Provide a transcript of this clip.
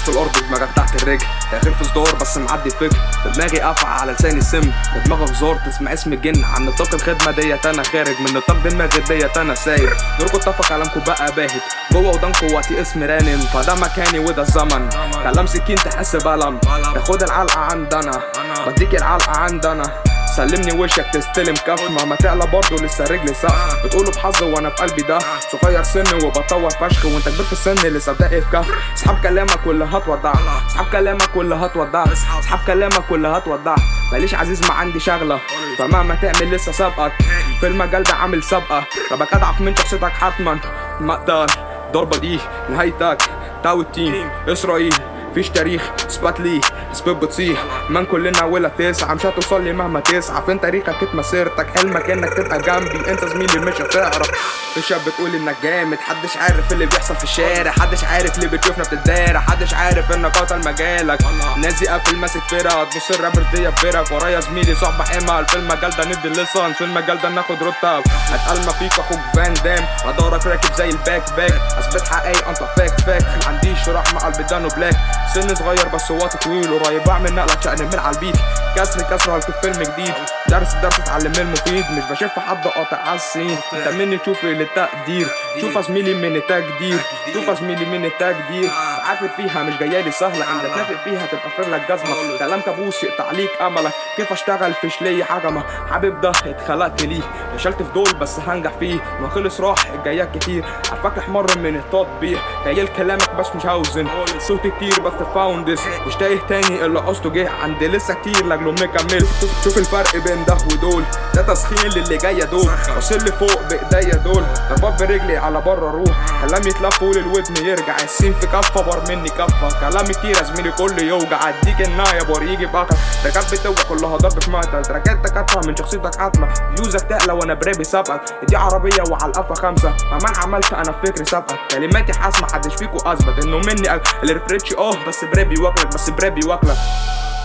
في الارض دماغك تحت الرجل تاخير في صدار بس معدي فكر في دماغي قفع على لساني سم في دماغك زار تسمع اسم الجن عن نطاق الخدمه ديت انا خارج من نطاق دماغي ديت انا ساير نوركم اتفق كلامكم بقى باهت جوه ودانكم وقتي اسم رانم فده مكاني وده الزمن كلام سكين تحس بألم تاخد العلقه عندنا بديك العلقه عندنا سلمني وشك تستلم كف مهما تعلى برضه لسه رجلي سقف بتقولوا بحظ وانا في قلبي ده صغير سن وبطور فشخ وانت كبير في السن لسه بتقي في كف اسحب كلامك واللي هتودعك اسحب كلامك واللي هتودعك اسحب كلامك واللي هتودعك ماليش عزيز ما عندي شغله فمهما تعمل لسه سابقك في المجال ده عامل سابقه ربك اضعف من شخصيتك حتما مقتل ضربه دي نهايتك تاو التيم اسرائيل مفيش تاريخ اثبات ليه اثبات بتصيح من كلنا ولا تسعة مش هتوصل لي مهما تسعى فين تاريخك كانت مسيرتك حلمك انك تبقى جنبي انت زميلي مش هتعرف في شاب بتقول انك جامد حدش عارف اللي بيحصل في الشارع حدش عارف اللي بتشوفنا بتتدارى حدش عارف انك قاتل مجالك نازي قافل ماسك فرقة تبص الرابر دي بفرق ورايا زميلي صاحب حمل في المجال ده ندي الليسان في المجال ده ناخد رتب اتقل ما فيك اخوك فان دام ادارك راكب زي الباك باك اثبت حقايق انت فاك فاك ما عنديش رحمة قلبي دانو بلاك سن صغير بس وقت طويل قريب اعمل نقلة شأن من على البيت كسر كسر هلكب فيلم جديد درس درس اتعلم من المفيد مش بشوف حد قاطع على السين انت مني تشوف للتقدير شوف يا زميلي من التقدير شوف يا زميلي من التقدير عافر فيها مش جايالي سهلة انت تنافق فيها تبقى فر لك جزمة كلام كابوس يقطع ليك املك كيف اشتغل فيش ليا حجمة حبيب ده اتخلقت ليه فشلت في دول بس هنجح فيه ما خلص راح الجايات كتير عفاك حمر من التطبيق جايل كلامك بس مش هوزن صوت كتير بس فاوندس مش تايه تاني اللي قصته جه عندي لسه كتير لاجله مكمل شوف, شوف الفرق بين ده ودول ده تسخين للي جايه دول وصل لي فوق بايديا دول ضربات برجلي على بره روح كلام يتلف والودن يرجع السين في كفه بار مني كفه كلام كتير يا زميلي كله يوجع اديك النايه بار يجي بقى تراكات بتوجع كلها ضرب في مقتل تراكات تكاتفه من شخصيتك حتمه فيوزك تعلى وانا برابي سابقك دي عربيه وعلى القفا خمسه مهما عملت انا في فكري سابقك كلماتي حاسمه محدش فيكو اثبت انه مني الريفريتش اه بس برابي واكلك بس برابي واكلك